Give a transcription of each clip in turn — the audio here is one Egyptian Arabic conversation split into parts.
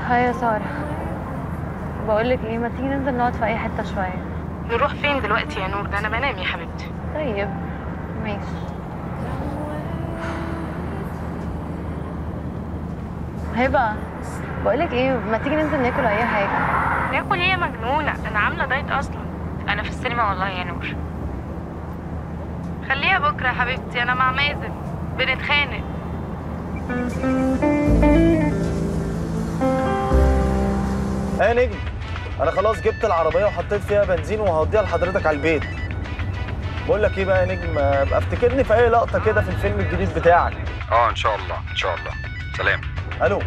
هاي يا سارة بقول لك ايه ما تيجي ننزل نقعد في اي حتة شوية نروح فين دلوقتي يا نور ده انا بنام يا حبيبتي طيب ماشي هبة بقول لك ايه ما تيجي ننزل ناكل اي حاجة ناكل ايه يا مجنونه انا عامله دايت اصلا انا في السينما والله يا نور خليها بكره يا حبيبتي انا مع مازن بنتخانق يا نجم انا خلاص جبت العربيه وحطيت فيها بنزين وهوديها لحضرتك على البيت بقول لك ايه بقى يا نجم ابقى افتكرني في اي لقطه كده في الفيلم الجديد بتاعك اه ان شاء الله ان شاء الله سلام الو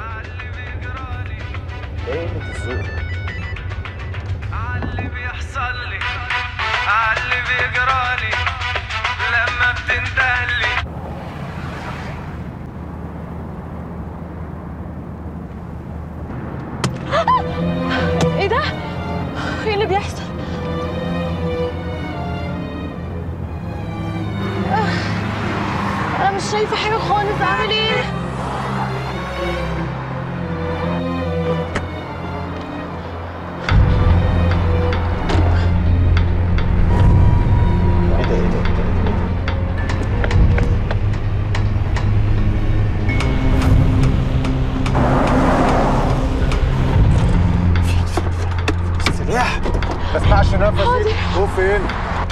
ايه اللي الذوق ده؟ اللي بيحصل لي اللي بيجرالي لما بتنتهلي ايه ده؟ ايه اللي بيحصل؟ آه، انا مش شايفة حاجة خالص اعمل ايه؟ ايه ده ايه ده ايه ده ايه ده سلاح ما اسمعش نفسي هو فين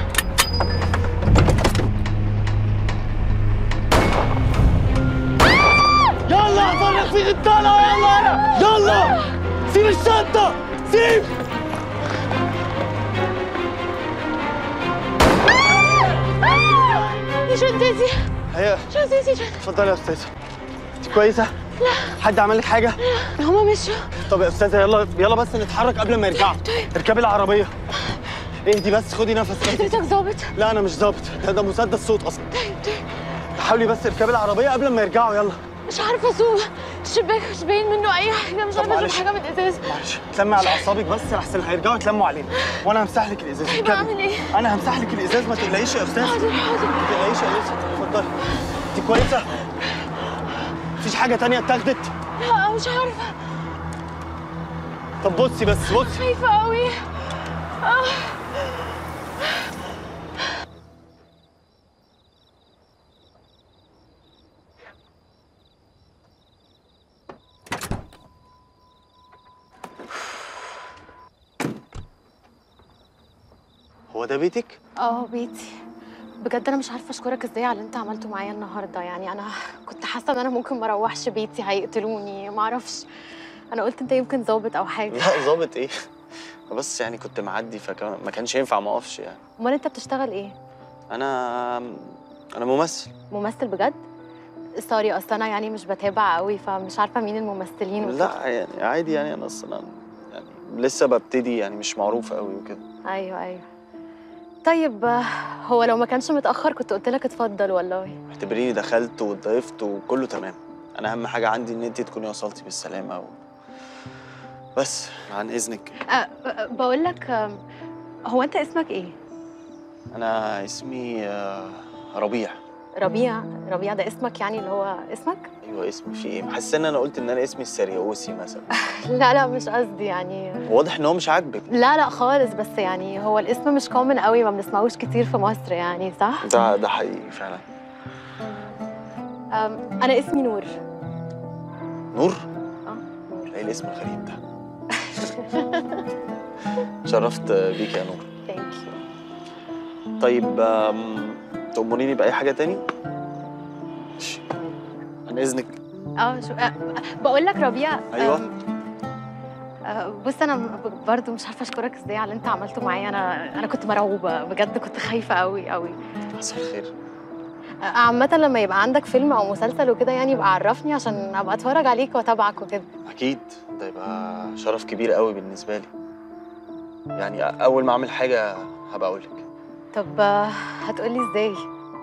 يلا فرق في غدالة يلا يلا سيب الشنطة سيب يا شنطتي هي شنطتي شنطتي اتفضلي يا استاذة انت كويسة؟ لا حد عمل لك حاجة؟ هما مشوا طب يا استاذة يلا يلا بس نتحرك قبل ما يرجعوا اركبي العربية اهدي بس خدي نفس كده. حضرتك ظابط لا انا مش ظابط ده ده مسدس صوت اصلا طيب طيب حاولي بس اركبي العربية قبل ما يرجعوا يلا مش عارفة اسوق الشباك مش باين منه اي حاجة مش طب عارفة معلش. اشوف حاجة من الازاز معلش تلمي على اعصابك بس احسن هيرجعوا يتلموا علينا وانا همسح لك الازاز طيب اركبي. اعمل ايه؟ انا همسح لك الازاز ما تقلقيش يا استاذ حاضر حاضر ما تقلقيش يا انسه اتفضلي انت كويسة؟ مفيش حاجة تانية اتاخدت؟ لا مش عارفة طب بصي بس بصي خايفة قوي آه. هو ده بيتك؟ اه بيتي بجد انا مش عارفه اشكرك ازاي على اللي انت عملته معايا النهارده يعني انا كنت حاسه ان انا ممكن ما اروحش بيتي هيقتلوني ما اعرفش انا قلت انت يمكن ظابط او حاجه لا ظابط ايه؟ بس يعني كنت معدي فما كانش ينفع ما اقفش يعني امال انت بتشتغل ايه انا انا ممثل ممثل بجد سوري اصل انا يعني مش بتابع قوي فمش عارفه مين الممثلين وكده. لا يعني عادي يعني انا اصلا يعني لسه ببتدي يعني مش معروف قوي وكده ايوه ايوه طيب آه، هو لو ما كانش متاخر كنت قلت لك اتفضل والله اعتبريني دخلت واتضيفت وكله تمام انا اهم حاجه عندي ان انت تكوني وصلتي بالسلامه و... بس عن اذنك أه أه، بقول لك آم، هو انت اسمك ايه انا اسمي آه، ربيع ربيع ربيع ده اسمك يعني اللي هو اسمك ايوه اسمي في ايه حاسس ان انا قلت ان انا اسمي السرياوسي مثلا لا لا مش قصدي يعني واضح ان هو مش عاجبك لا لا خالص بس يعني هو الاسم مش كومن قوي ما بنسمعوش كتير في مصر يعني صح ده ده حقيقي فعلا أم، انا اسمي نور نور اه نور ايه الاسم الغريب ده شرفت بيك يا نور ثانك يو طيب آم، تأمريني بأي حاجة تاني؟ ماشي. عن إذنك اه شو أه بقول لك ربيع أيوة. أم، أه، بص انا ب- برضو مش عارفه اشكرك ازاي على اللي انت عملته معايا انا انا كنت مرعوبه بجد كنت خايفه قوي قوي مساء الخير أه، عامه لما يبقى عندك فيلم او مسلسل وكده يعني يبقى عرفني عشان ابقى اتفرج عليك واتابعك وكده أكيد ده يبقى شرف كبير قوي بالنسبة لي يعني أول ما أعمل حاجة هبقى أقول لك طب آه، هتقولي ازاي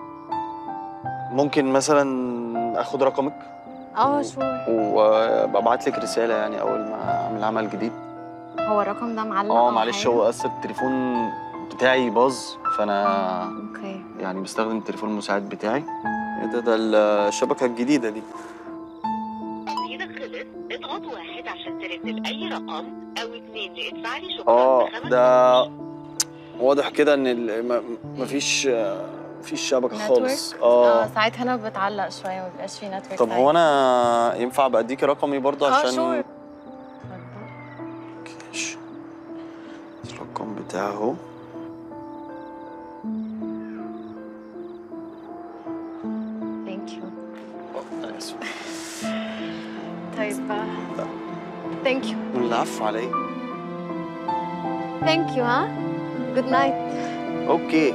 ممكن مثلا آخد رقمك اه شو وأبعت لك رسالة يعني أول ما أعمل عمل جديد هو الرقم ده معلق اه أو معلش حاجة؟ هو أصل التليفون بتاعي باظ فأنا اوكي يعني بستخدم التليفون المساعد بتاعي ده ده الشبكة الجديدة دي تسجيلك خلص اضغط واحد عشان اتصل أي رقم أو اتنين لإدفاع لي شكرا اه بخمس ده واضح كده ان ال- م- مفيش مفيش شبكه خالص اه اه ساعات هنا بتعلق شويه ما بيبقاش في نتورك طب هو انا ينفع ابقى اديكي رقمي برضه اه عشان شور ماشي. الرقم بتاعه اهو ثانك يو أه، أنا آسف. طيب ثانك يو العفو على ايه ثانك يو ها جود نايت اوكي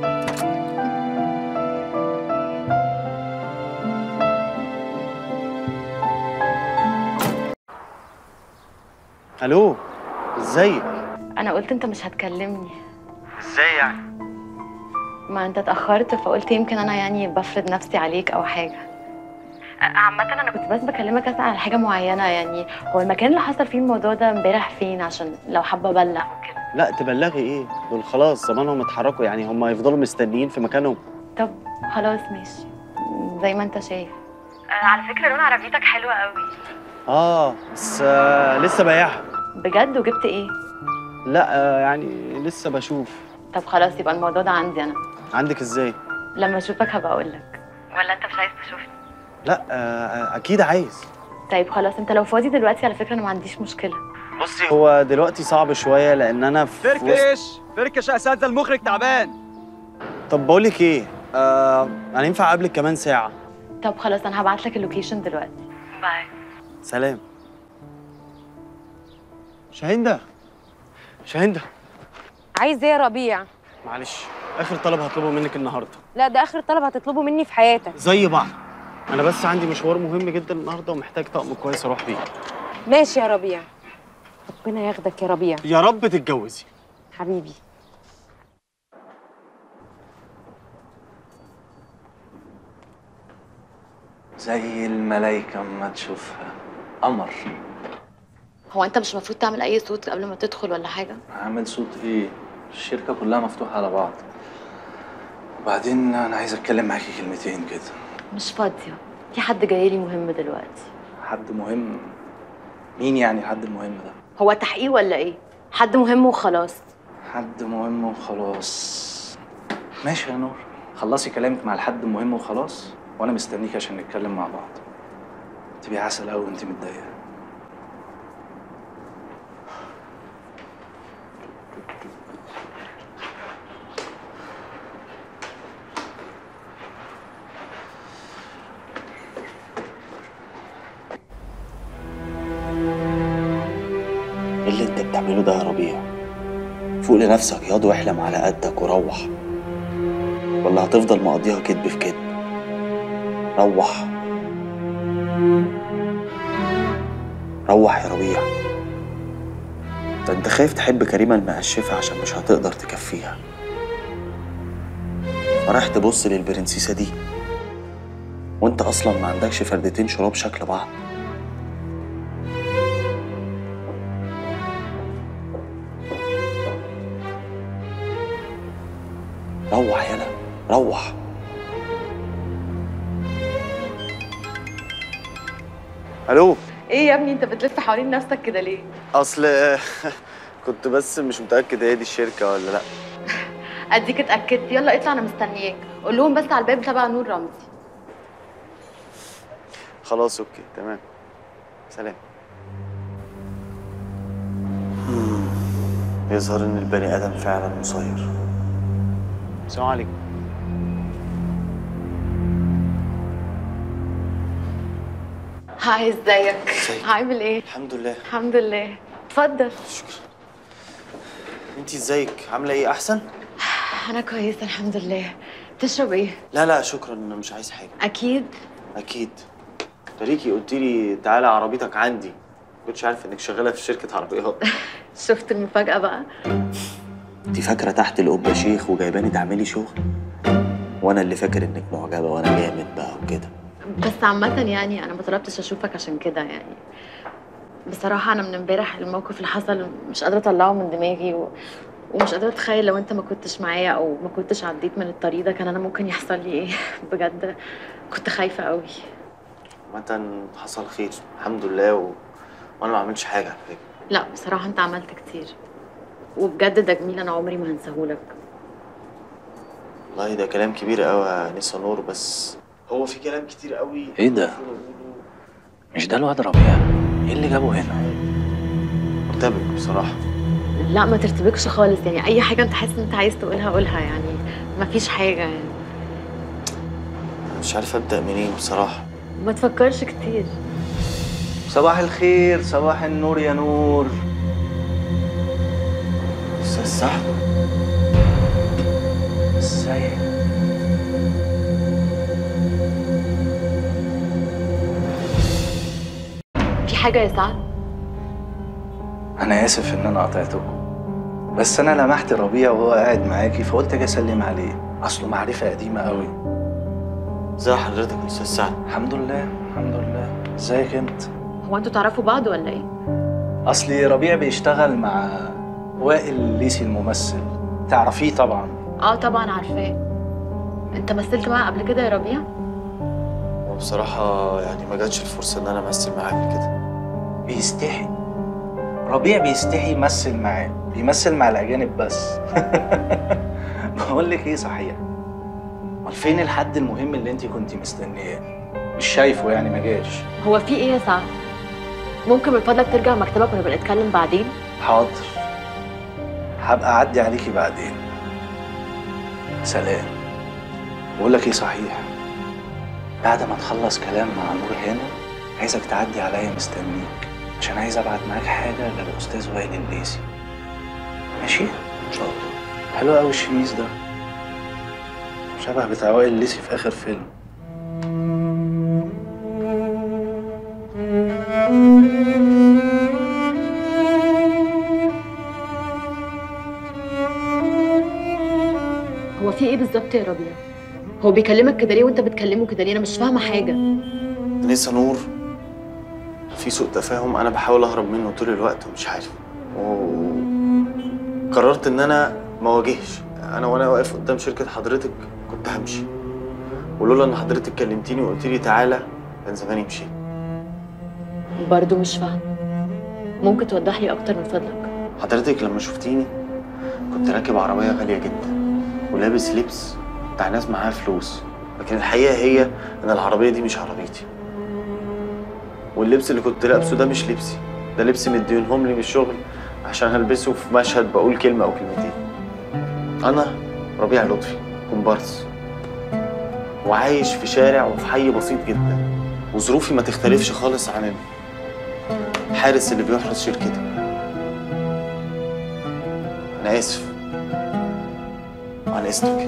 الو ازيك انا قلت انت مش هتكلمني ازاي يعني ما انت اتاخرت فقلت يمكن انا يعني بفرض نفسي عليك او حاجه عامة انا كنت بس بكلمك اسال على حاجه معينه يعني هو المكان اللي حصل فيه الموضوع ده امبارح فين عشان لو حابه ابلغ وكده لا تبلغي ايه دول خلاص زمانهم اتحركوا يعني هم هيفضلوا مستنيين في مكانهم طب خلاص ماشي زي ما انت شايف على فكره لون عربيتك حلوه قوي اه بس آه لسه بايعها بجد وجبت ايه لا آه يعني لسه بشوف طب خلاص يبقى الموضوع ده عندي انا عندك ازاي لما اشوفك هبقى اقول لك ولا انت مش عايز تشوفني لا آه اكيد عايز طيب خلاص انت لو فاضي دلوقتي على فكره انا ما عنديش مشكله بصي هو دلوقتي صعب شويه لان انا في وسط- فركش فركش يا اساتذه المخرج تعبان طب بقول لك ايه آه انا ينفع اقابلك كمان ساعه طب خلاص انا هبعت لك اللوكيشن دلوقتي باي سلام شاهندة شاهندة عايز ايه يا ربيع؟ معلش اخر طلب هطلبه منك النهارده لا ده اخر طلب هتطلبه مني في حياتك زي بعض انا بس عندي مشوار مهم جدا النهارده ومحتاج طقم كويس اروح بيه ماشي يا ربيع ربنا ياخدك يا ربيع يا رب تتجوزي حبيبي زي الملايكة اما تشوفها قمر هو انت مش المفروض تعمل اي صوت قبل ما تدخل ولا حاجه هعمل صوت ايه الشركة كلها مفتوحة على بعض وبعدين انا عايز اتكلم معاكي كلمتين كده مش فاضيه في حد جاي لي مهم دلوقتي حد مهم مين يعني الحد المهم ده هو تحقيق ولا ايه حد مهم وخلاص حد مهم وخلاص ماشي يا نور خلصي كلامك مع الحد المهم وخلاص وانا مستنيك عشان نتكلم مع بعض تبقي عسل قوي وانت متضايقه ايه اللي انت بتعمله ده يا ربيع فوق لنفسك ياض واحلم على قدك وروح ولا هتفضل مقضيها كدب في كدب روح روح يا ربيع ده انت خايف تحب كريمة المقشفة عشان مش هتقدر تكفيها فرايح تبص للبرنسيسة دي وانت اصلا ما عندكش فردتين شراب شكل بعض روح يلا روح الو ايه يا ابني انت بتلف حوالين نفسك كده ليه اصل كنت بس مش متاكد هي دي الشركه ولا لا اديك اتاكدت يلا اطلع انا مستنياك قول لهم بس على الباب تبع نور رمزي خلاص اوكي تمام سلام مم. يظهر ان البني ادم فعلا مسير السلام عليكم هاي ازيك ازيك؟ عامل ايه الحمد لله الحمد لله اتفضل شكرا انتي ازيك عامله ايه احسن انا كويسه الحمد لله تشرب ايه لا لا شكرا انا مش عايز حاجه اكيد اكيد تريكي قلت لي تعالى عربيتك عندي كنتش عارف انك شغاله في شركه عربيات شفت المفاجاه بقى انت فاكره تحت القبه شيخ وجايباني تعملي شغل وانا اللي فاكر انك معجبه وانا جامد بقى وكده بس عامة يعني أنا ما طلبتش أشوفك عشان كده يعني بصراحة أنا من امبارح الموقف اللي حصل مش قادرة أطلعه من دماغي و... ومش قادرة أتخيل لو أنت ما كنتش معايا أو ما كنتش عديت من الطريق ده كان أنا ممكن يحصل لي إيه بجد كنت خايفة قوي عامة حصل خير الحمد لله و... وانا ما عملتش حاجه على فكره لا بصراحه انت عملت كتير وبجد ده جميل انا عمري ما هنساهولك والله ده كلام كبير قوي يا نسا نور بس هو في كلام كتير قوي ايه ده؟ مش ده الواد ربيع ايه اللي جابه هنا مرتبك بصراحه لا ما ترتبكش خالص يعني اي حاجه انت حاسس ان انت عايز تقولها قولها يعني ما فيش حاجه يعني مش عارف ابدا منين بصراحه ما تفكرش كتير صباح الخير صباح النور يا نور استاذ سعد ازيك في حاجه يا سعد انا اسف ان انا قطعتكم بس انا لمحت ربيع وهو قاعد معاكي فقلت اجي اسلم عليه اصله معرفه قديمه قوي ازي حضرتك يا استاذ سعد الحمد لله الحمد لله ازيك انت هو انتوا تعرفوا بعض ولا ايه اصلي ربيع بيشتغل مع وائل الليسي الممثل تعرفيه طبعا اه طبعا عارفاه انت مثلت معاه قبل كده يا ربيع وبصراحه يعني ما جاتش الفرصه ان انا امثل معاه قبل كده بيستحي ربيع بيستحي يمثل معاه بيمثل مع الاجانب بس بقول لك ايه صحيح امال فين الحد المهم اللي انت كنت مستنياه مش شايفه يعني ما جاش هو في ايه يا سعد ممكن من فضلك ترجع مكتبك ونبقى نتكلم بعدين حاضر هبقى اعدي عليكي بعدين سلام بقول لك ايه صحيح بعد ما تخلص كلام مع نور هنا عايزك تعدي عليا مستنيك عشان عايز ابعت معاك حاجه للاستاذ وائل الليسي ماشي ان شاء الله حلو قوي الشميس ده شبه بتاع وائل الليسي في اخر فيلم هو في ايه بالظبط يا ربيع هو بيكلمك كده ليه وانت بتكلمه كده ليه انا مش فاهمه حاجه نسا نور في سوء تفاهم انا بحاول اهرب منه طول الوقت ومش عارف وقررت ان انا ما واجهش انا وانا واقف قدام شركه حضرتك كنت همشي ولولا ان حضرتك كلمتيني وقلت لي تعالى كان زماني مشيت برضه مش فاهمه ممكن توضح لي اكتر من فضلك حضرتك لما شفتيني كنت راكب عربيه غاليه جدا ولابس لبس بتاع ناس معاها فلوس لكن الحقيقه هي ان العربيه دي مش عربيتي واللبس اللي كنت لابسه ده مش لبسي ده لبس مدينهم لي من الشغل عشان هلبسه في مشهد بقول كلمه او كلمتين انا ربيع لطفي كومبارس وعايش في شارع وفي حي بسيط جدا وظروفي ما تختلفش خالص عن الحارس اللي بيحرس شركتك انا اسف عن اذنك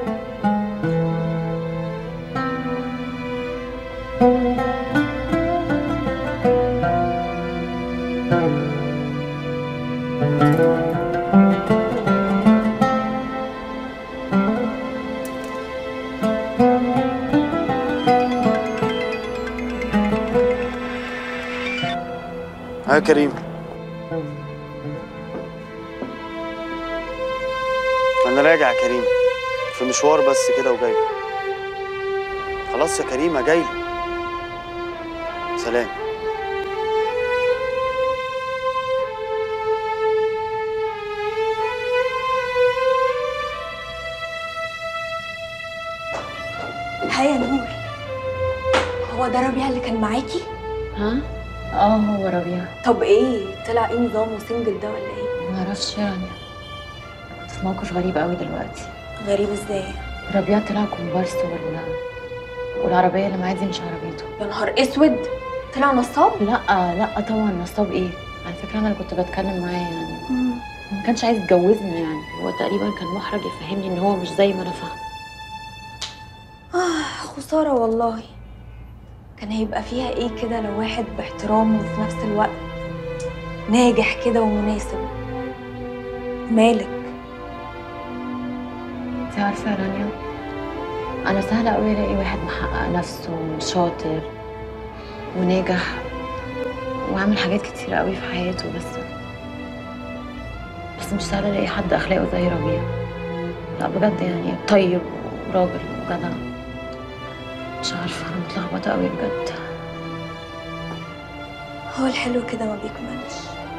ها يا كريم انا راجع يا كريم في مشوار بس كده وجاي خلاص يا كريمه جاي سلام ها يا نور هو ده ربيع اللي كان معاكي؟ ها اه هو ربيع طب ايه طلع ايه نظامه سنجل ده ولا ايه؟ ما اعرفش يعني كنت في موقف غريب قوي دلوقتي غريب ازاي؟ ربيع طلع كومبارس ولا والعربيه اللي معاه دي مش عربيته يا نهار اسود طلع نصاب؟ لا لا طبعا نصاب ايه على فكره انا اللي كنت بتكلم معاه يعني ما كانش عايز يتجوزني يعني هو تقريبا كان محرج يفهمني ان هو مش زي ما انا فاهمه آه خسارة والله كان هيبقى فيها ايه كده لو واحد باحترام وفي نفس الوقت ناجح كده ومناسب مالك انت عارفه يا رانيا انا سهله قوي الاقي واحد محقق نفسه وشاطر وناجح وعامل حاجات كتير قوي في حياته بس بس مش سهل الاقي حد اخلاقه زي ربيع لا بجد يعني طيب وراجل وجدع مش عارفه انا متلخبطه قوي بجد هو الحلو كده ما بيكملش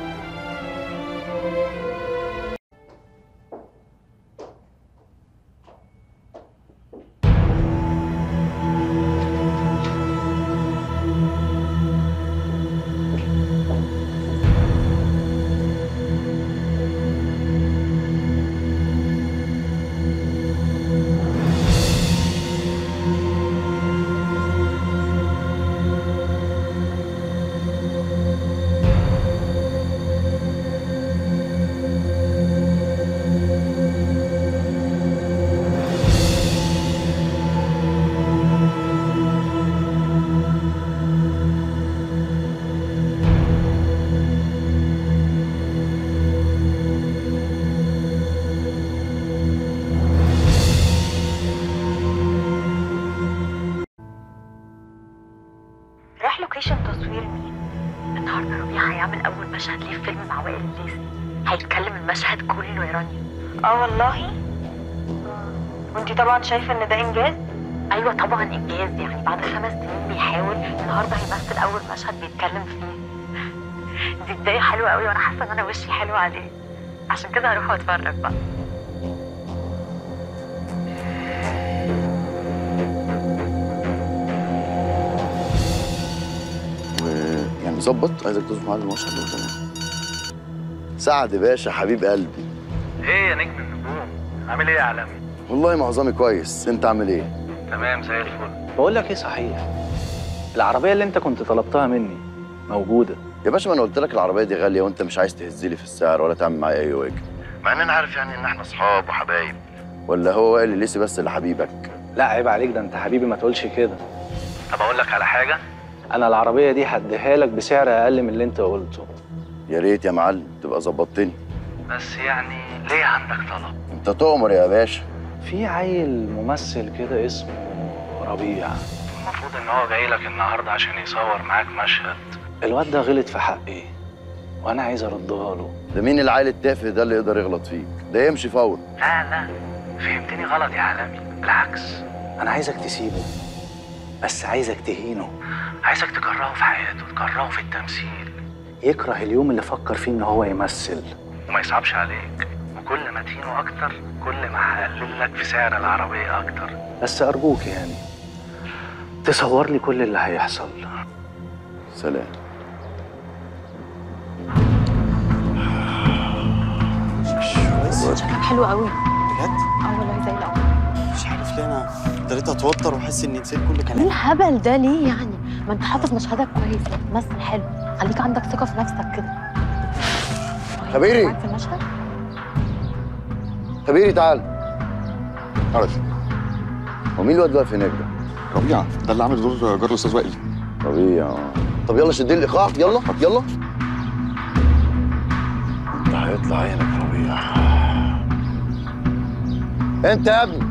راح لوكيشن تصوير مين؟ النهارده ربيع هيعمل أول مشهد ليه في فيلم مع وائل الليثي هيتكلم المشهد كله يا رانيا اه والله وانتي طبعا شايفه ان ده انجاز أيوة طبعا إنجاز يعني بعد خمس سنين بيحاول النهارده هيمثل أول مشهد بيتكلم فيه دي بداية حلوة قوي وأنا حاسة إن أنا وشي حلو عليه عشان كده هروح وأتفرج بقى ويعني ظبط عايزك تظبط معايا المشهد لو تمام سعد باشا حبيب قلبي ايه يا نجم النجوم عامل ايه يا عالمي والله معظمي كويس انت عامل ايه تمام زي الفل بقول لك ايه صحيح العربيه اللي انت كنت طلبتها مني موجوده يا باشا ما انا قلت لك العربيه دي غاليه وانت مش عايز تهزلي في السعر ولا تعمل معايا اي واجب مع ان انا عارف يعني ان احنا اصحاب وحبايب ولا هو وائل الليسي بس اللي حبيبك لا عيب عليك ده انت حبيبي ما تقولش كده طب اقول لك على حاجه انا العربيه دي هديها لك بسعر اقل من اللي انت قلته يا ريت يا معلم تبقى ظبطتني بس يعني ليه عندك طلب انت تؤمر يا باشا في عيل ممثل كده اسمه ربيع المفروض ان هو جاي لك النهارده عشان يصور معاك مشهد الواد ده غلط في حقي وانا عايز اردها له ده مين العيل التافه ده اللي يقدر يغلط فيك ده يمشي فورا لا لا فهمتني غلط يا عالمي بالعكس انا عايزك تسيبه بس عايزك تهينه عايزك تكرهه في حياته تكرهه في التمثيل يكره اليوم اللي فكر فيه ان هو يمثل وما يصعبش عليك وكل ما تهينه اكتر كل ما هقلل لك في سعر العربيه اكتر بس ارجوك يعني تصور لي كل اللي هيحصل سلام شكلك حلو قوي بجد اه والله زي القمر مش عارف ليه انا ابتديت اتوتر واحس اني نسيت كل ايه كلام الهبل ده ليه يعني ما انت حاطط مشهدك كويس بتمثل حلو خليك عندك ثقه في نفسك كده خبيري معاك في المشهد خبيري تعال تعال هو مين الواد اللي واقف هناك ده؟ ربيع ده اللي عامل دور جار الاستاذ وائل ربيع آه. طب يلا شد لي الايقاع يلا يلا انت هيطلع عينك يا ربيع انت يا ابني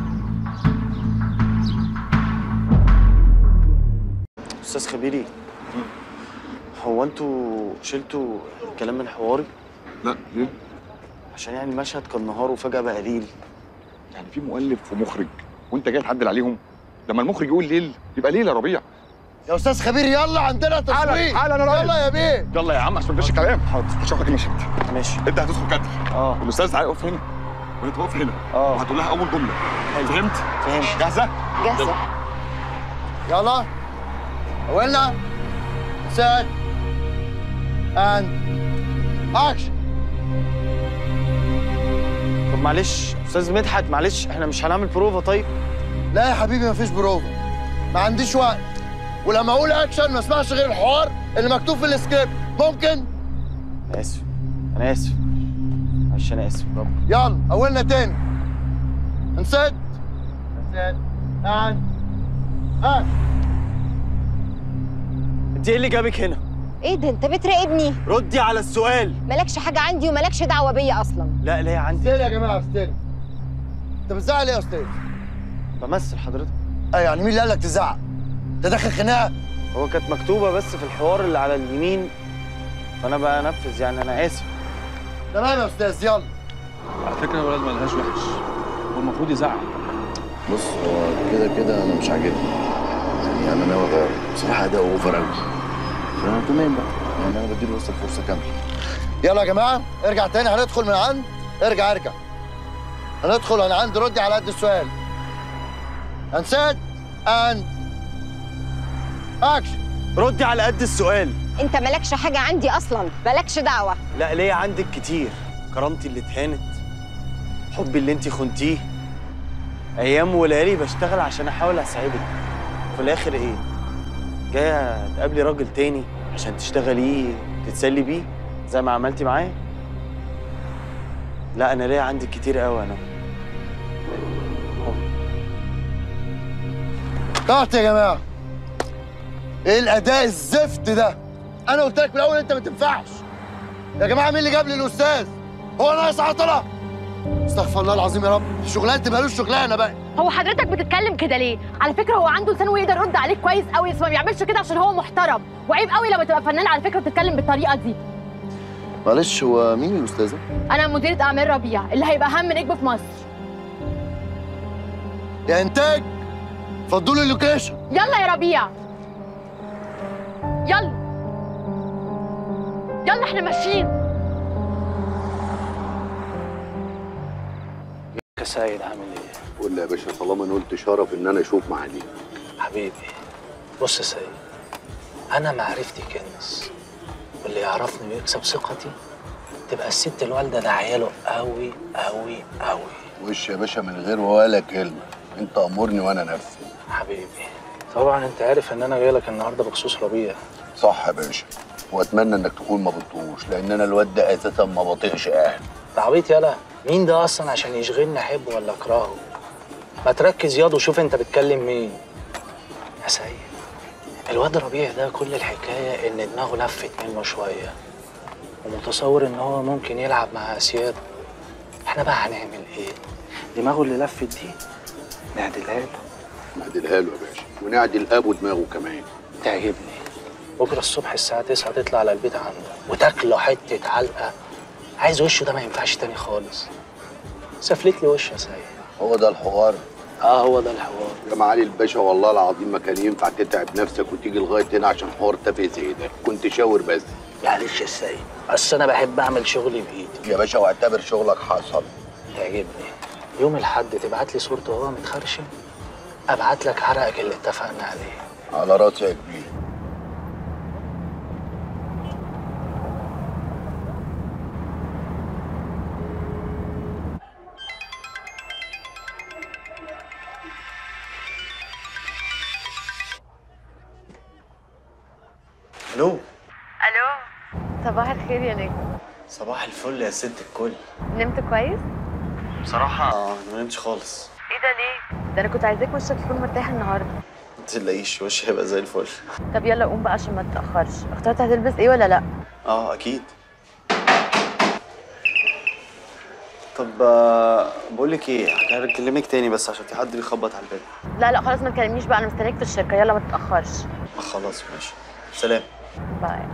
استاذ خبيري هو انتوا شلتوا كلام من حواري لا ليه؟ عشان يعني المشهد كان نهار وفجاه بقى ليل يعني في مؤلف ومخرج وانت جاي تحدل عليهم لما المخرج يقول ليل يبقى ليل يا ربيع يا استاذ خبير يلا عندنا تصوير حالا انا رايح يلا يا بيه يلا يا عم عشان مفيش كلام حاضر هشرح لك المشهد ماشي انت هتدخل كتر اه والاستاذ تعالى يقف هنا وانت واقف هنا اه وهتقول لها اول جمله فهمت؟ فهمت جاهزه؟ جاهزه يلا اولنا سات اند اكشن طب معلش استاذ مدحت معلش احنا مش هنعمل بروفا طيب لا يا حبيبي مفيش بروفا ما عنديش وقت ولما اقول اكشن ما اسمعش غير الحوار اللي مكتوب في السكريبت ممكن انا اسف انا اسف معلش انا اسف رب يلا اولنا تاني انسد انسد اند اكشن انت ايه اللي جابك هنا ايه ده انت بتراقبني ردي على السؤال مالكش حاجه عندي ومالكش دعوه بيا اصلا لا ليه عندي استنى يا جماعه استنى انت بتزعل ايه يا استاذ؟ بمثل حضرتك ايوه يعني مين اللي قال لك تزعق؟ ده داخل خناقه هو كانت مكتوبه بس في الحوار اللي على اليمين فانا بنفذ يعني انا اسف تمام يا استاذ يلا على فكره الولد ملهاش وحش هو المفروض يزعق بص هو كده كده انا مش عاجبني يعني انا ناوي اغيره بصراحه ده اوفر قوي فتمام بقى يعني انا بديله بس الفرصه كامله يلا يا جماعه ارجع تاني هندخل من عند ارجع ارجع هندخل من عند ردي على قد السؤال هنسد ان اكشن ردي على قد السؤال انت مالكش حاجه عندي اصلا مالكش دعوه لا ليه عندك كتير كرامتي اللي اتهانت حبي اللي انت خنتيه ايام وليالي بشتغل عشان احاول اساعدك وفي الاخر ايه جايه تقابلي راجل تاني عشان تشتغليه تتسلي بيه زي ما عملتي معايا لا انا ليا عندك كتير قوي انا كارت يا جماعه ايه الاداء الزفت ده انا قلت لك من الاول انت ما تنفعش يا جماعه مين اللي جاب لي الاستاذ هو ناقص عطله استغفر الله العظيم يا رب شغلانه مالوش شغلانه بقى هو حضرتك بتتكلم كده ليه؟ على فكره هو عنده لسان ويقدر يرد عليك كويس قوي بس ما بيعملش كده عشان هو محترم وعيب قوي لما تبقى فنان على فكره وتتكلم بالطريقه دي معلش هو مين الاستاذه انا مديره اعمال ربيع اللي هيبقى اهم نجم في مصر يا انتاج فضوا لي اللوكيشن يلا يا ربيع يلا يلا احنا ماشيين يا سيد عامل ايه؟ قول لي يا باشا طالما انا قلت شرف ان انا اشوف معاليك حبيبي بص يا سيد انا معرفتي كنز واللي يعرفني ويكسب ثقتي تبقى الست الوالده داعيه له قوي قوي قوي وش يا باشا من غير ولا كلمه انت امرني وانا انفذ حبيبي طبعا انت عارف ان انا جاي لك النهارده بخصوص ربيع صح يا باشا واتمنى انك تكون ما بتطوش لان انا الواد ده اساسا ما بطيقش اهل ده عبيط يالا مين ده اصلا عشان يشغلني احبه ولا اكرهه ما تركز ياض وشوف انت بتكلم مين يا سيد الواد ربيع ده كل الحكايه ان دماغه لفت منه شويه ومتصور ان هو ممكن يلعب مع اسياد احنا بقى هنعمل ايه دماغه اللي لفت دي نعدلها له نعدلها له يا باشا ونعدل ابو دماغه كمان تعجبني بكره الصبح الساعه 9 تطلع على البيت عنده وتاكله حته علقه عايز وشه ده ما ينفعش تاني خالص سفلت لي وشه يا سيد هو ده الحوار اه هو ده الحوار يا معالي الباشا والله العظيم ما كان ينفع تتعب نفسك وتيجي لغايه هنا عشان حوار تافه زي ده كنت شاور بس معلش يا سيد بس انا بحب اعمل شغلي بايدي يا باشا واعتبر شغلك حصل تعجبني يوم الحد تبعت لي صورته وهو متخرشم ابعت لك عرقك اللي اتفقنا عليه على راسي يا كبير الو الو صباح الخير يا نجم صباح الفل يا ست الكل نمت كويس؟ بصراحه انا ما نمتش خالص ايه ده ليه؟ ده انا كنت عايزاك وشك يكون مرتاح النهارده ما تقلقيش وشي هيبقى زي الفل طب يلا قوم بقى عشان ما تتاخرش اخترت هتلبس ايه ولا لا؟ اه اكيد طب آه، بقول لك ايه هكلمك تاني بس عشان في حد بيخبط على الباب لا لا خلاص ما تكلمنيش بقى انا مستنيك في الشركه يلا ما تتاخرش آه، خلاص ماشي سلام باي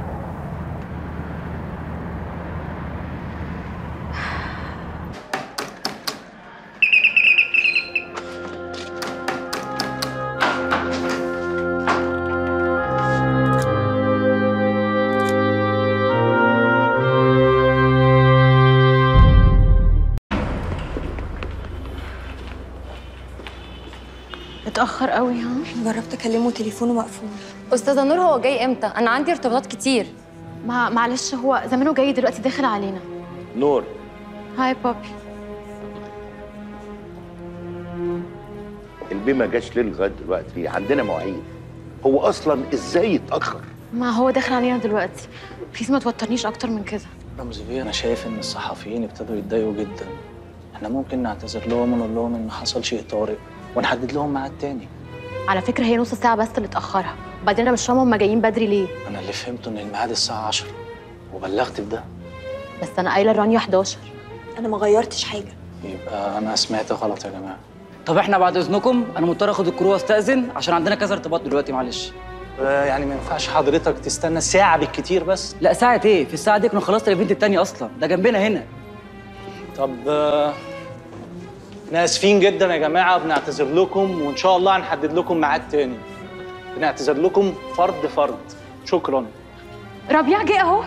اتاخر قوي ها جربت اكلمه تليفونه مقفول استاذه نور هو جاي امتى انا عندي ارتباطات كتير ما معلش هو زمانه جاي دلوقتي داخل علينا نور هاي بابي البيه ما جاش ليه لغايه دلوقتي عندنا مواعيد هو اصلا ازاي يتاخر ما هو داخل علينا دلوقتي بليز ما توترنيش اكتر من كده رمزي بيه انا شايف ان الصحفيين ابتدوا يتضايقوا جدا احنا ممكن نعتذر لهم ونقول لهم ان حصل شيء طارئ ونحدد لهم ميعاد تاني على فكره هي نص ساعه بس اللي اتاخرها وبعدين انا مش فاهمه هم جايين بدري ليه انا اللي فهمته ان الميعاد الساعه 10 وبلغت بده بس انا قايله لرانيا 11 انا ما غيرتش حاجه يبقى انا سمعت غلط يا جماعه طب احنا بعد اذنكم انا مضطر اخد الكرو واستاذن عشان عندنا كذا ارتباط دلوقتي معلش آه، يعني ما ينفعش حضرتك تستنى ساعه بالكتير بس لا ساعه ايه في الساعه دي كنا خلصت الايفنت التاني اصلا ده جنبنا هنا طب آه، احنا اسفين جدا يا جماعه بنعتذر لكم وان شاء الله هنحدد لكم ميعاد تاني بنعتذر لكم فرد فرد شكرا ربيع جه اهو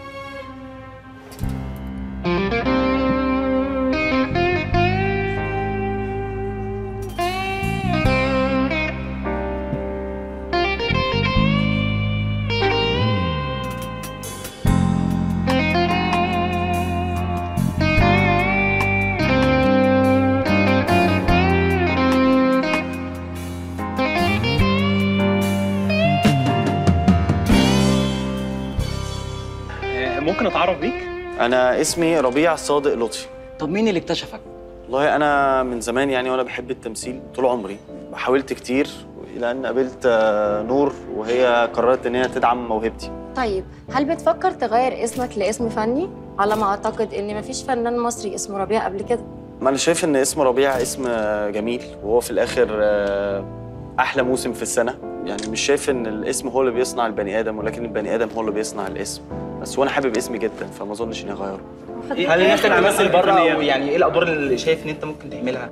ممكن اتعرف بيك؟ انا اسمي ربيع صادق لطفي طب مين اللي اكتشفك؟ والله انا من زمان يعني وانا بحب التمثيل طول عمري حاولت كتير الى ان قابلت آه، نور وهي قررت ان هي تدعم موهبتي طيب هل بتفكر تغير اسمك لاسم فني؟ على ما اعتقد ان مفيش فنان مصري اسمه ربيع قبل كده ما انا شايف ان اسم ربيع اسم آه، جميل وهو في الاخر آه، احلى موسم في السنه يعني مش شايف ان الاسم هو اللي بيصنع البني ادم ولكن البني ادم هو اللي بيصنع الاسم بس وانا حابب اسمي جدا فما اظنش اني هغيره هل نفسك تمثل بره او يعني ايه الادوار اللي شايف ان انت ممكن تعملها؟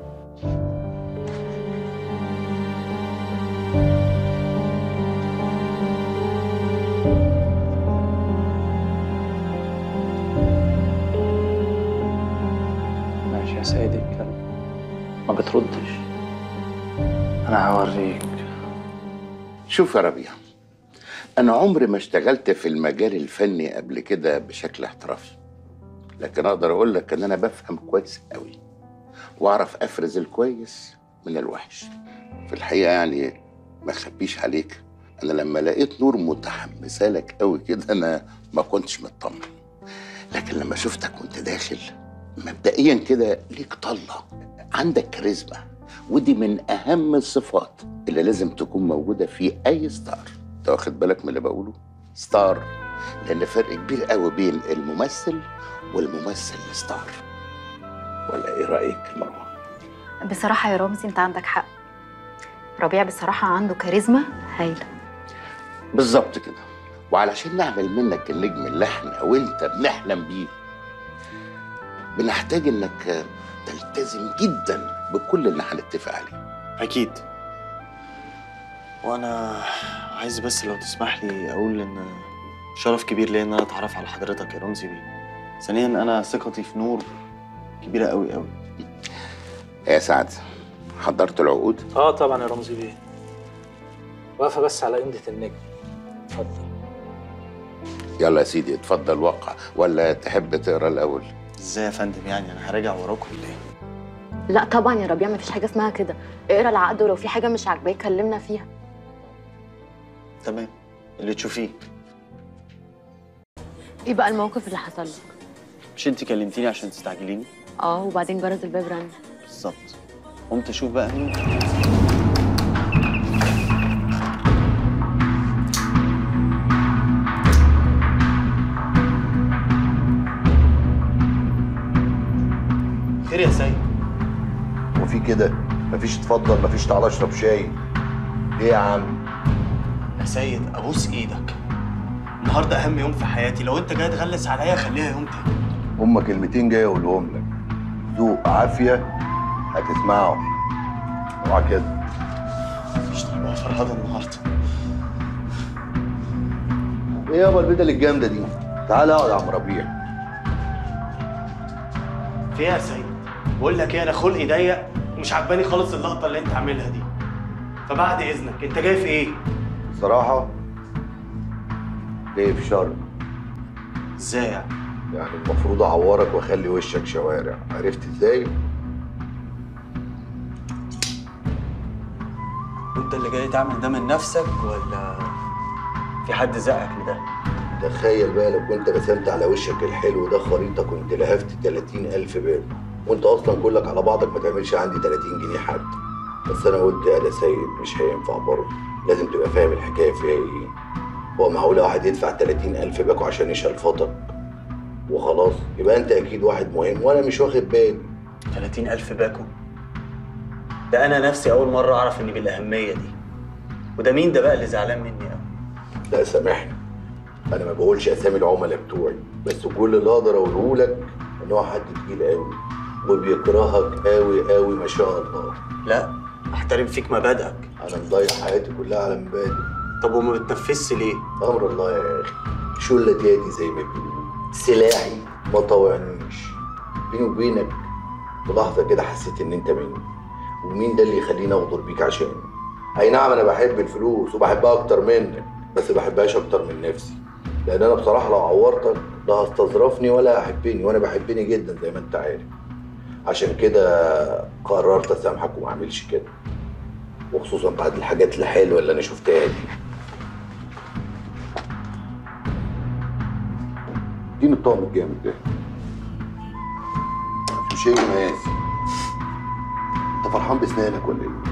ماشي يا سيدي اتكلم ما بتردش انا هوريك شوف يا ربيع انا عمري ما اشتغلت في المجال الفني قبل كده بشكل احترافي لكن اقدر اقول لك ان انا بفهم كويس قوي واعرف افرز الكويس من الوحش في الحقيقه يعني ما اخبيش عليك انا لما لقيت نور متحمسه لك قوي كده انا ما كنتش مطمن لكن لما شفتك وانت داخل مبدئيا كده ليك طله عندك كاريزما ودي من اهم الصفات اللي لازم تكون موجوده في اي ستار انت واخد بالك من اللي بقوله ستار لان فرق كبير قوي بين الممثل والممثل الستار ولا ايه رايك مروه بصراحة يا رامزي انت عندك حق ربيع بصراحة عنده كاريزما هايلة بالظبط كده وعلشان نعمل منك النجم اللي احنا وانت بنحلم بيه بنحتاج انك تلتزم جدا بكل اللي هنتفق عليه اكيد وانا عايز بس لو تسمح لي اقول ان شرف كبير ليا ان انا اتعرف على حضرتك يا رمزي بيه ثانيا انا ثقتي في نور كبيره قوي قوي يا سعد حضرت العقود اه طبعا يا رمزي بيه واقفه بس على قمه النجم اتفضل يلا يا سيدي اتفضل وقع ولا تحب تقرا الاول ازاي يا فندم يعني انا هراجع وراكم ولا ايه لا طبعا يا ربيع مفيش حاجه اسمها كده اقرا العقد ولو في حاجه مش عاجباك كلمنا فيها تمام اللي تشوفيه ايه بقى الموقف اللي حصل لك مش انت كلمتيني عشان تستعجليني اه وبعدين جرس الباب رن بالظبط قمت اشوف بقى مين خير يا سيد وفي كده مفيش اتفضل مفيش تعالى اشرب شاي ليه يا عم يا سيد ابوس ايدك النهارده اهم يوم في حياتي لو انت جاي تغلس عليا خليها يوم تاني هما كلمتين جاي اقولهم لك ذوق عافيه هتسمعهم اوعى كده مش طالبها فرهده النهارده ايه يابا البدل الجامده دي تعال اقعد يا عم ربيع في ايه يا سيد بقول لك ايه انا خلقي ضيق ومش عجباني خالص اللقطه اللي انت عاملها دي فبعد اذنك انت جاي في ايه صراحه جاي في شر ازاي يعني يعني المفروض اعورك واخلي وشك شوارع عرفت ازاي وانت اللي جاي تعمل ده من نفسك ولا في حد زقك لده تخيل بقى لو كنت رسمت على وشك الحلو ده خريطه كنت لهفت 30 ألف باب وانت اصلا كلك على بعضك ما تعملش عندي 30 جنيه حد بس انا قلت يا ده سيد مش هينفع برضه لازم تبقى فاهم الحكايه فيها ايه هو معقول واحد يدفع 30 ألف باكو عشان يشلفطك وخلاص يبقى انت اكيد واحد مهم وانا مش واخد بالي 30 ألف باكو ده أنا نفسي أول مرة أعرف إني بالأهمية دي وده مين ده بقى اللي زعلان مني أوي لا سامحني انا ما بقولش اسامي العملاء بتوعي بس كل اللي اقدر اقوله لك ان هو حد تقيل قوي وبيكرهك قوي قوي ما شاء الله لا أحترم فيك مبادئك انا مضيع حياتي كلها على مبادئ طب وما بتنفذش ليه؟ امر الله يا اخي شلة يدي زي ما بيقولوا سلاحي ما طوعنيش بيني وبينك في لحظة كده حسيت إن أنت مني ومين ده اللي يخليني أغدر بيك عشانه أي نعم أنا بحب الفلوس وبحبها أكتر منك بس بحبهاش أكتر من نفسي لأن أنا بصراحة لو عورتك لا هستظرفني ولا هحبني وأنا بحبني جدا زي ما أنت عارف عشان كده قررت أسامحك وما أعملش كده وخصوصا بعد الحاجات الحلوة اللي أنا شفتها دي اديني الطقم الجامد ده مش شيء مقاسي انت فرحان بسنانك ولا ايه؟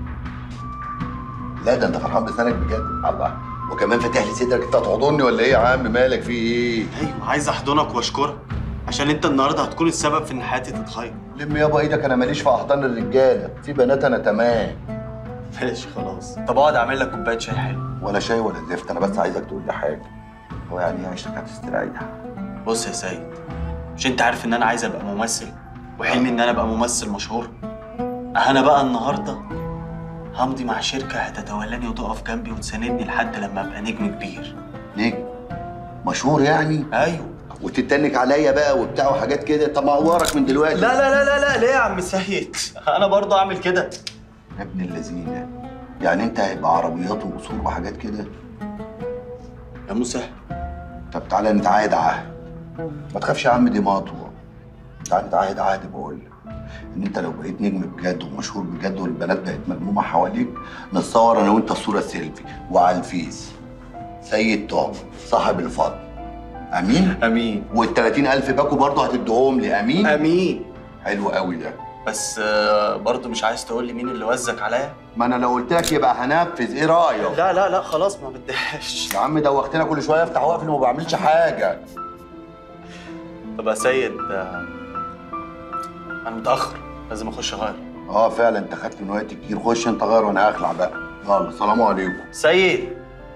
لا ده انت فرحان بسنانك بجد الله وكمان فاتح لي صدرك انت هتحضني ولا ايه يا عم مالك في ايه؟ ايوه عايز احضنك واشكرك عشان انت النهارده هتكون السبب في ان حياتي تتغير لم يابا ايدك انا ماليش في احضان الرجاله في بنات انا تمام ماشي خلاص طب اقعد اعمل لك كوبايه شاي حلو ولا شاي ولا زفت انا بس عايزك تقول لي حاجه هو يعني ايه عيشتك هتستريح بص يا سيد مش انت عارف ان انا عايز ابقى ممثل وحلمي ان انا ابقى ممثل مشهور انا بقى النهارده همضي مع شركه هتتولاني وتقف جنبي وتساندني لحد لما ابقى نجم كبير نجم مشهور يعني ايوه وتتنك عليا بقى وبتاع وحاجات كده طب ما اعورك من دلوقتي لا لا لا لا لا ليه يا عم سيد انا برضه اعمل كده يا ابن اللذينه يعني انت هيبقى عربيات وقصور وحاجات كده يا مسهل طب تعالى نتعاهد عهد ما تخافش يا عم دي مطوه تعالى نتعاهد عهد بقول لك ان انت لو بقيت نجم بجد ومشهور بجد والبنات بقت ملمومه حواليك نتصور انا وانت الصوره سيلفي وعلى الفيس سيد توم صاحب الفضل امين امين وال 30000 باكو برضه هتديهم لي امين امين حلو قوي ده بس آه، برضه مش عايز تقول لي مين اللي وزك عليا ما انا لو قلت لك يبقى هنفذ ايه رايك لا لا لا خلاص ما بديهاش يا عم دوختنا كل شويه افتح واقفل وما بعملش حاجه طب يا سيد آه، انا متاخر لازم اخش اغير اه فعلا انت خدت من وقت كتير خش انت غير وانا هخلع بقى يلا سلام عليكم سيد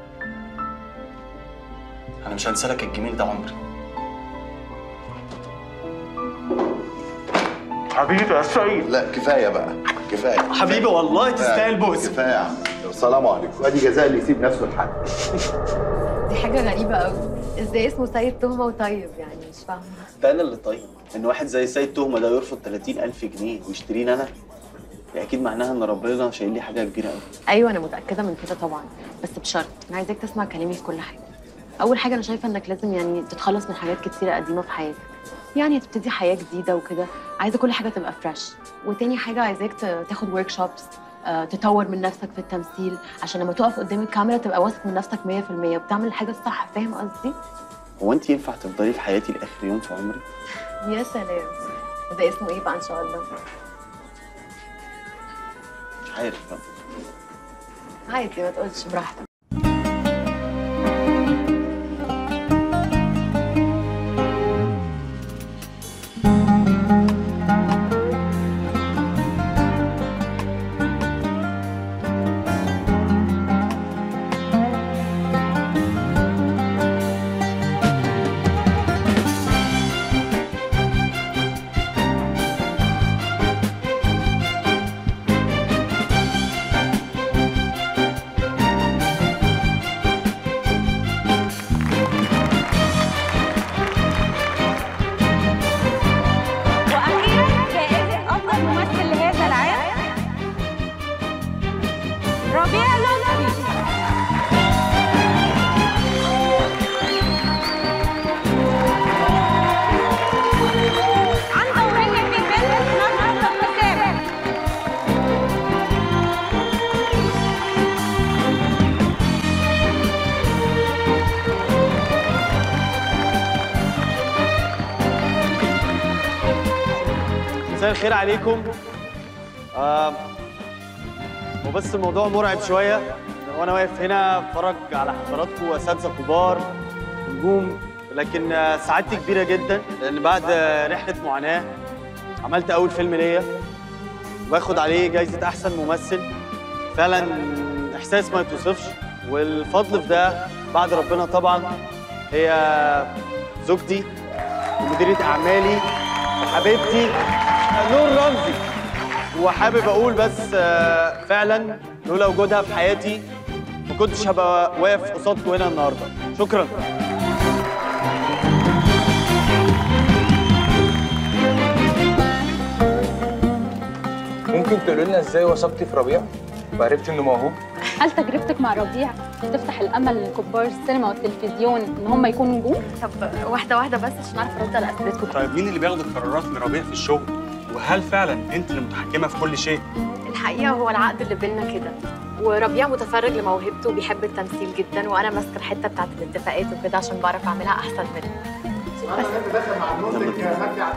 انا مش هنسى لك الجميل ده عمري حبيبي يا سيد لا كفايه بقى كفايه حبيبي والله كفاية. تستاهل بوس كفايه يا عم السلام عليكم ادي جزاء اللي يسيب نفسه لحد دي حاجة غريبة قوي ازاي اسمه سيد تهمة وطيب يعني مش فاهمة ده انا اللي طيب ان واحد زي سيد تهمه ده يرفض 30000 جنيه ويشتريني انا دي اكيد معناها ان ربنا شايل لي حاجه كبيره قوي ايوه انا متأكدة من كده طبعا بس بشرط انا عايزاك تسمع كلامي في كل حاجة اول حاجة انا شايفة انك لازم يعني تتخلص من حاجات كتيرة قديمة في حياتك يعني تبتدي حياة جديدة وكده عايزة كل حاجة تبقى فريش وتاني حاجة عايزاك ت- تاخد ورك شوبس تطور من نفسك في التمثيل عشان لما تقف قدام الكاميرا تبقى واثق من نفسك 100% وبتعمل الحاجة الصح فاهم قصدي؟ هو انت ينفع تفضلي في حياتي لاخر يوم في عمري يا سلام ده اسمه ايه بقى ان شاء الله؟ مش عارف بقى عادي ما تقولش براحتك واخيرا جائزه افضل ممثل لهذا العام ربيع لطفي عن دورية في فيلم نظرة الابتسامة مساء الخير عليكم آه وبس الموضوع مرعب شويه وانا واقف هنا اتفرج على حضراتكم واساتذه كبار نجوم لكن آه، سعادتي كبيره جدا لان بعد آه، رحله معاناه عملت اول فيلم ليا واخد عليه جايزه احسن ممثل فعلا احساس ما يتوصفش والفضل في ده بعد ربنا طبعا هي زوجتي ومديره اعمالي وحبيبتي نور رمزي وحابب اقول بس آه، فعلا لولا وجودها في حياتي ما كنتش هبقى واقف قصادكم هنا النهارده شكرا ممكن تقولي لنا ازاي وثقتي في ربيع وعرفتي انه موهوب هل تجربتك مع ربيع تفتح الامل لكبار السينما والتلفزيون ان هم يكونوا نجوم؟ طب واحده واحده بس عشان اعرف ارد على اسئلتكم طيب مين اللي بياخد القرارات من ربيع في الشغل وهل فعلا انت اللي متحكمه في كل شيء الحقيقه هو العقد اللي بينا كده وربيع متفرج لموهبته وبيحب التمثيل جدا وانا ماسكه الحته بتاعت الاتفاقات وكده عشان بعرف اعملها احسن منه داخل مع المنتج مجدي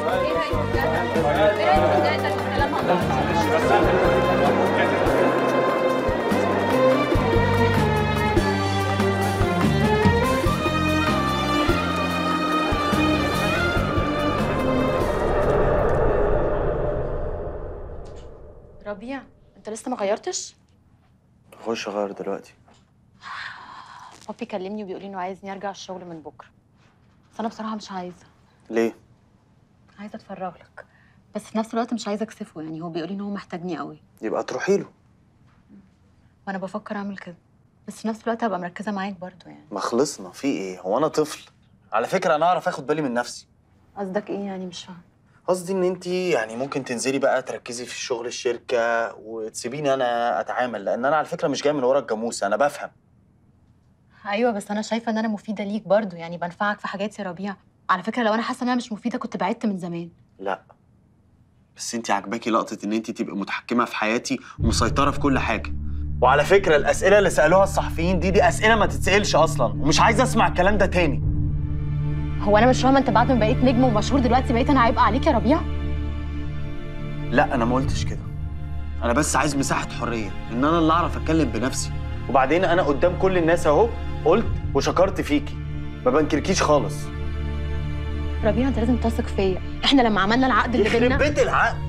ربيع انت لسه ما غيرتش خش اغير دلوقتي بابي كلمني وبيقول لي انه عايزني ارجع الشغل من بكره بس انا بصراحه مش عايزه ليه عايزه اتفرغ لك بس في نفس الوقت مش عايزه اكسفه يعني هو بيقول لي ان هو محتاجني قوي يبقى تروحي له وانا بفكر اعمل كده بس في نفس الوقت هبقى مركزه معاك برضو يعني ما خلصنا في ايه هو انا طفل على فكره انا اعرف اخد بالي من نفسي قصدك ايه يعني مش فاهم قصدي ان انت يعني ممكن تنزلي بقى تركزي في شغل الشركه وتسيبيني انا اتعامل لان انا على فكره مش جاي من ورا الجاموسه انا بفهم ايوه بس انا شايفه ان انا مفيده ليك برضو يعني بنفعك في حاجات يا ربيع على فكره لو انا حاسه ان انا مش مفيده كنت بعدت من زمان لا بس انت عاجباكي لقطه ان انت تبقي متحكمه في حياتي ومسيطره في كل حاجه وعلى فكره الاسئله اللي سالوها الصحفيين دي دي اسئله ما تتسالش اصلا ومش عايز اسمع الكلام ده تاني هو انا مش فاهمه انت بعد ما بقيت نجم ومشهور دلوقتي بقيت انا عيب عليك يا ربيع لا انا ما قلتش كده انا بس عايز مساحه حريه ان انا اللي اعرف اتكلم بنفسي وبعدين انا قدام كل الناس اهو قلت وشكرت فيكي ما بنكركيش خالص ربيع انت لازم تثق فيا احنا لما عملنا العقد اللي بينا يخرب بيت العقد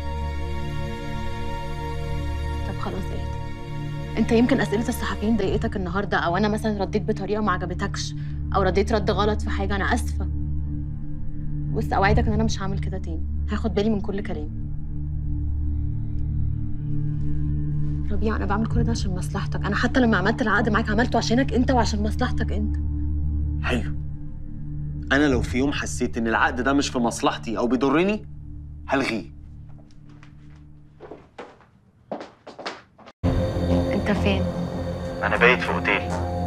طب خلاص اهدى انت يمكن اسئله الصحفيين ضايقتك النهارده او انا مثلا رديت بطريقه ما عجبتكش او رديت رد غلط في حاجه انا اسفه بص اوعدك ان انا مش هعمل كده تاني هاخد بالي من كل كلام ربيع انا بعمل كل ده عشان مصلحتك انا حتى لما عملت العقد معاك عملته عشانك انت وعشان مصلحتك انت حلو انا لو في يوم حسيت ان العقد ده مش في مصلحتي او بيضرني هلغيه انت فين انا بايت في اوتيل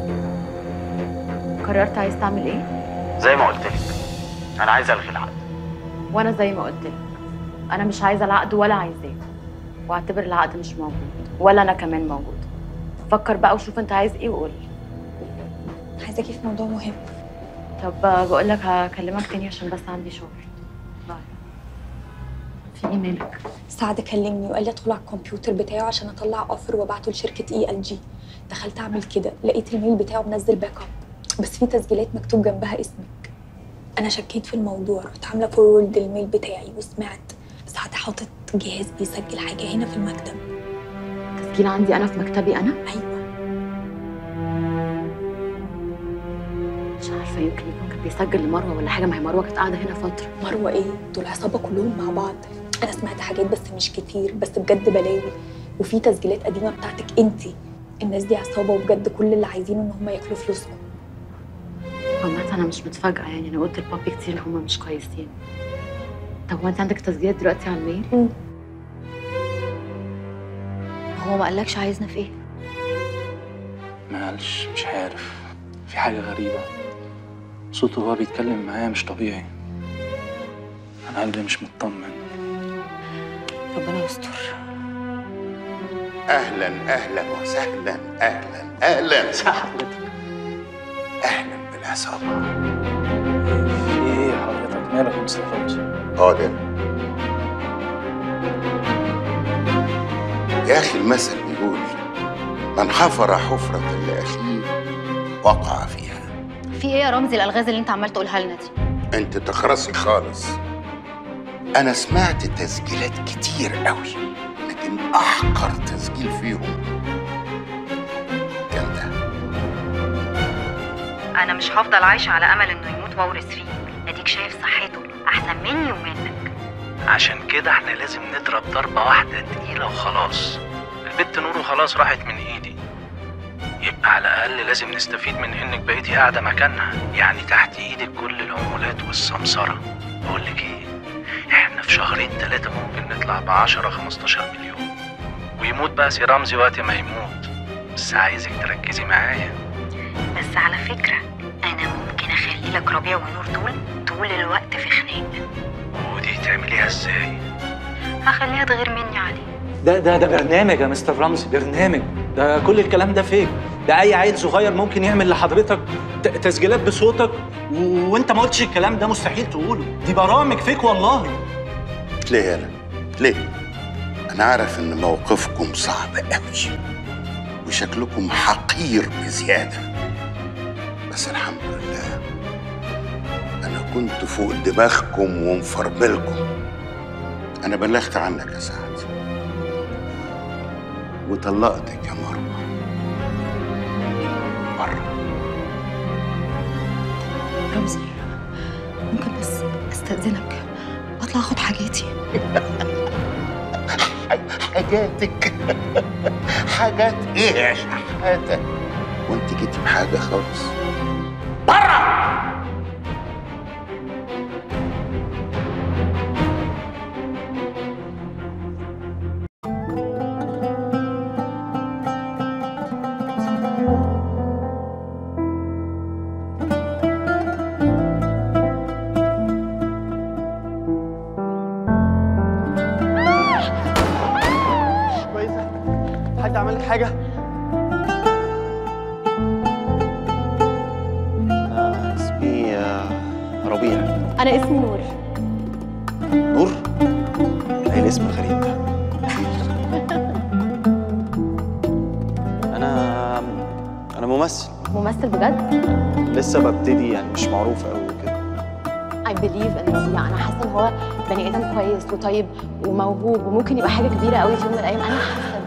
قررت عايز تعمل ايه زي ما قلت لك انا عايز الغي العقد وانا زي ما قلت لك انا مش عايزه العقد ولا عايزاه واعتبر العقد مش موجود ولا انا كمان موجود فكر بقى وشوف انت عايز ايه وقول لي عايزاكي في موضوع مهم طب بقول لك هكلمك تاني عشان بس عندي شغل باي في ايه مالك سعد كلمني وقال لي ادخل على الكمبيوتر بتاعه عشان اطلع اوفر وابعته لشركه اي ال جي دخلت اعمل كده لقيت الميل بتاعه منزل باك اب بس في تسجيلات مكتوب جنبها اسمك انا شكيت في الموضوع رحت عامله فورورد الميل بتاعي وسمعت سعد حاطط جهاز بيسجل حاجه هنا في المكتب تسجيل عندي انا في مكتبي انا ايوه مش عارفه يمكن يكون كان بيسجل لمروه ولا حاجه ما هي مروه كانت قاعده هنا فتره مروه ايه دول عصابه كلهم مع بعض انا سمعت حاجات بس مش كتير بس بجد بلاوي وفي تسجيلات قديمه بتاعتك انتي الناس دي عصابه وبجد كل اللي عايزينه ان هم ياكلوا فلوسكم عامة انا مش متفاجئه يعني انا قلت لبابي كتير ان هما مش كويسين طب هو انت عندك تسجيلات دلوقتي على الميل هو ما قالكش عايزنا في ايه ما قالش مش عارف في حاجة غريبة صوته وهو بيتكلم معايا مش طبيعي أنا قلبي مش مطمن ربنا يستر اهلا اهلا وسهلا اهلا اهلا اهلا بالعصابه في إيه حضرتك مالك يا مصطفى باشا؟ حاضر يا اخي المثل بيقول من حفر حفرة لأخيه وقع فيها في ايه يا رمزي الالغاز اللي انت عمال تقولها لنا دي انت تخرسي خالص انا سمعت تسجيلات كتير قوي لكن احقر تسجيل فيهم كان ده انا مش هفضل عايشه على امل انه يموت واورث فيه اديك شايف صحته احسن مني ومنك عشان كده احنا لازم نضرب ضربة واحدة تقيلة وخلاص البت نورو خلاص راحت من ايدي يبقى على الاقل لازم نستفيد من انك بقيتي قاعده مكانها يعني تحت ايدك كل العمولات والسمسره بقول لك ايه احنا في شهرين ثلاثه ممكن نطلع ب 10 15 مليون ويموت بقى سي رمزي وقت ما يموت بس عايزك تركزي معايا بس على فكرة أنا ممكن أخلي لك ربيع ونور دول طول الوقت في خناق ودي تعمليها ازاي هخليها تغير مني عليه ده ده ده برنامج يا مستر رمزي برنامج ده كل الكلام ده فيك ده اي عيل صغير ممكن يعمل لحضرتك ت- تسجيلات بصوتك و... وانت ما قلتش الكلام ده مستحيل تقوله دي برامج فيك والله ليه يالا ليه انا عارف ان موقفكم صعب قوي وشكلكم حقير بزياده بس الحمد لله انا كنت فوق دماغكم ومفرملكم انا بلغت عنك يا سعد وطلقتك يا مروه رمزي ممكن بس استأذنك اطلع اخد حاجاتي حاجاتك حاجات ايه يا شحاته وانت جيتي بحاجه خالص كويسه حد عمل لك حاجه انا اسمي آه، ربيع انا اسمي نور نور ايه الاسم الغريب ده انا انا ممثل ممثل بجد لسه ببتدي يعني مش معروف قوي كده I believe ان يعني انا حاسه ان هو بني ادم كويس وطيب وموهوب وممكن يبقى حاجه كبيره قوي في يوم من الايام انا حاسه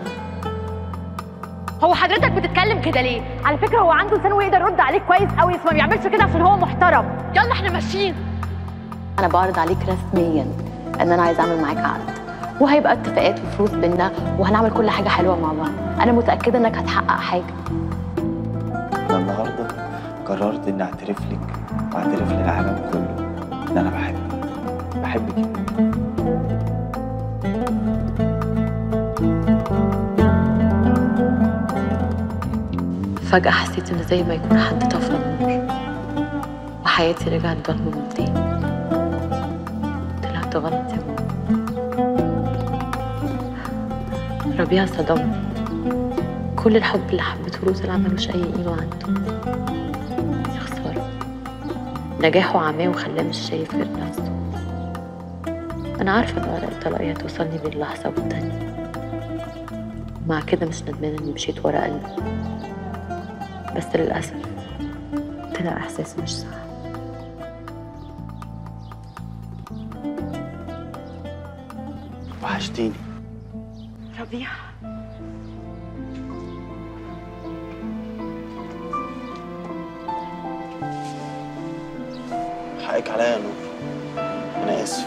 هو حضرتك بتتكلم كده ليه على فكره هو عنده لسان ويقدر يرد عليك كويس قوي بس ما بيعملش كده عشان هو محترم يلا احنا ماشيين انا بعرض عليك رسميا ان انا عايزه اعمل معاك عقد وهيبقى اتفاقات وفلوس بينا وهنعمل كل حاجه حلوه مع بعض انا متاكده انك هتحقق حاجه انا النهارده قررت اني اعترف لك واعترف للعالم كله ان انا بحبك بحبك فجاه حسيت ان زي ما يكون حد طفى النور وحياتي رجعت ضلمه من تاني طلعت غلط يا ماما ربيع صدمني كل الحب اللي حبيته له طلع ملوش اي قيمه عنده يا خساره نجاحه عماه وخلاه مش شايف غير نفسه انا عارفه ان ورق الطلاق هتوصلني بين لحظه والتانيه مع كده مش ندمانه اني مشيت ورا قلبي بس للاسف طلع احساسي مش صح وحشتيني ربيع حقك عليا يا نور انا اسف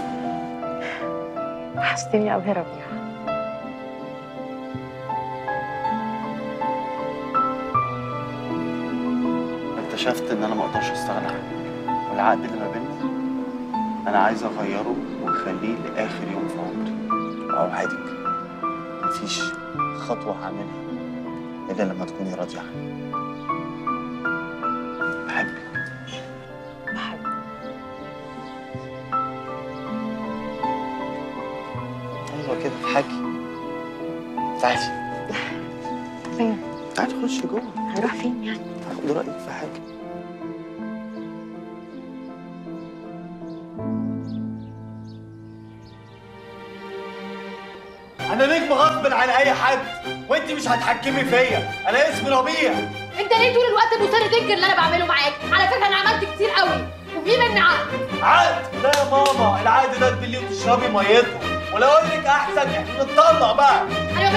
وحشتني قوي يا ربيع اكتشفت ان انا ما اقدرش استغنى عنك والعقد اللي ما بيننا انا عايز اغيره واخليه لاخر يوم في عمري واوعدك مفيش خطوه هعملها الا لما تكوني راضيه عني بحبك ايوه كده اضحكي تعالي فين؟ تعالي خشي جوه هنروح فين يعني؟ هاخد رايك في حاجه انا نجم غصب عن اي حد وانت مش هتحكمي فيا انا اسمي ربيع انت ليه طول الوقت مصر تنكر اللي انا بعمله معاك على فكره انا عملت كتير قوي وفي مني عقد عقد لا يا ماما العقد ده تبليه وتشربي ميته ولا اقول لك احسن احنا نتطلق بقى انا ما